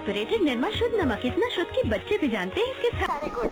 incorporated Nirma शुद्ध नमक इतना शुद्ध कि बच्चे भी जानते हैं इसके सारे गुण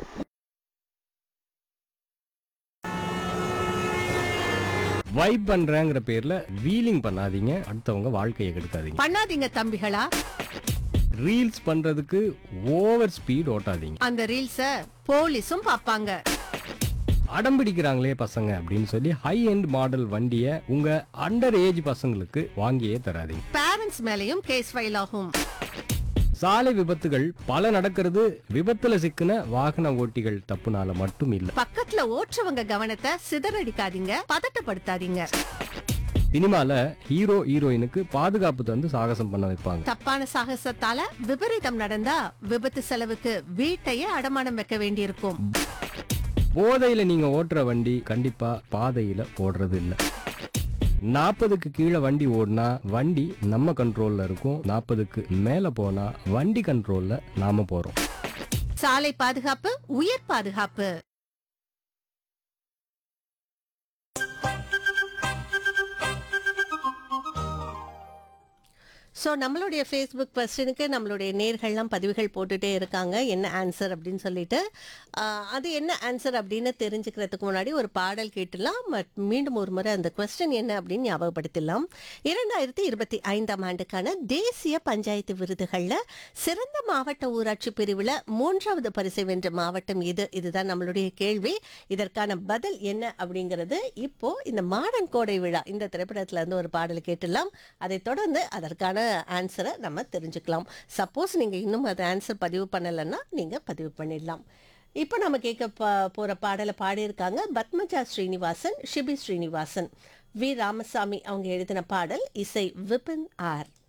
வைப் பண்றேங்கிற பேர்ல வீலிங் பண்ணாதீங்க அடுத்தவங்க வாழ்க்கையை கெடுக்காதீங்க பண்ணாதீங்க தம்பிகளா ரீல்ஸ் பண்றதுக்கு ஓவர் ஸ்பீட் ஓட்டாதீங்க அந்த ரீல்ஸ போலீஸும் பாப்பாங்க அடம் பிடிக்கிறாங்களே பசங்க அப்படின்னு சொல்லி ஹை எண்ட் மாடல் வண்டியை உங்க அண்டர் ஏஜ் பசங்களுக்கு வாங்கியே தராதீங்க பேரண்ட்ஸ் மேலயும் கேஸ் ஃபைல் ஆகும் சாலை விபத்துகள் பல நடக்கிறது விபத்துல சிக்கின வாகன ஓட்டிகள் தப்புனால மட்டும் இல்ல பக்கத்துல ஓட்டுறவங்க கவனத்தை சிதறடிக்காதீங்க பதட்டப்படுத்தாதீங்க சினிமால ஹீரோ ஹீரோயினுக்கு பாதுகாப்பு தந்து சாகசம் பண்ண வைப்பாங்க தப்பான சாகசத்தால விபரீதம் நடந்தா விபத்து செலவுக்கு வீட்டையே அடமானம் வைக்க வேண்டியிருக்கும் போதையில நீங்க ஓட்டுற வண்டி கண்டிப்பா பாதையில ஓடுறது இல்ல நாற்பதுக்கு கீழே வண்டி ஓடினா வண்டி நம்ம கண்ட்ரோல்ல இருக்கும் நாற்பதுக்கு மேல போனா வண்டி கண்ட்ரோல்ல நாம போறோம் சாலை பாதுகாப்பு உயிர் பாதுகாப்பு ஸோ நம்மளுடைய ஃபேஸ்புக் கொஸ்டினுக்கு நம்மளுடைய நேர்கள்லாம் பதிவுகள் போட்டுட்டே இருக்காங்க என்ன ஆன்சர் அப்படின்னு சொல்லிட்டு ஆஹ், அது என்ன ஆன்சர் அப்படின்னு தெரிஞ்சுக்கிறதுக்கு முன்னாடி ஒரு பாடல் கேட்டுலாம் பட் மீண்டும் ஒரு முறை அந்த கொஸ்டின் என்ன அப்படின்னு ஞாபகப்படுத்திடலாம் இரண்டாயிரத்தி இருபத்தி ஐந்தாம் ஆண்டுக்கான தேசிய பஞ்சாயத்து விருதுகளில் சிறந்த மாவட்ட ஊராட்சி பிரிவில் மூன்றாவது பரிசை வென்ற மாவட்டம் இது இதுதான் நம்மளுடைய கேள்வி இதற்கான பதில் என்ன அப்படிங்கிறது இப்போ இந்த மாடன் கோடை விழா இந்த திரைப்படத்துல இருந்து ஒரு பாடல் கேட்டுலாம் அதை தொடர்ந்து அதற்கான ஆன்சரை நம்ம தெரிஞ்சுக்கலாம் சப்போஸ் நீங்க இன்னும் அதை ஆன்சர் பதிவு பண்ணலைன்னா நீங்க பதிவு பண்ணிடலாம் இப்போ நம்ம கேட்க ப- போற பாடலை பாடியிருக்காங்க பத்மஜா ஸ்ரீனிவாசன் ஷிபி ஸ்ரீனிவாசன் வி ராமசாமி அவங்க எழுதின பாடல் இசை விபின் ஆர்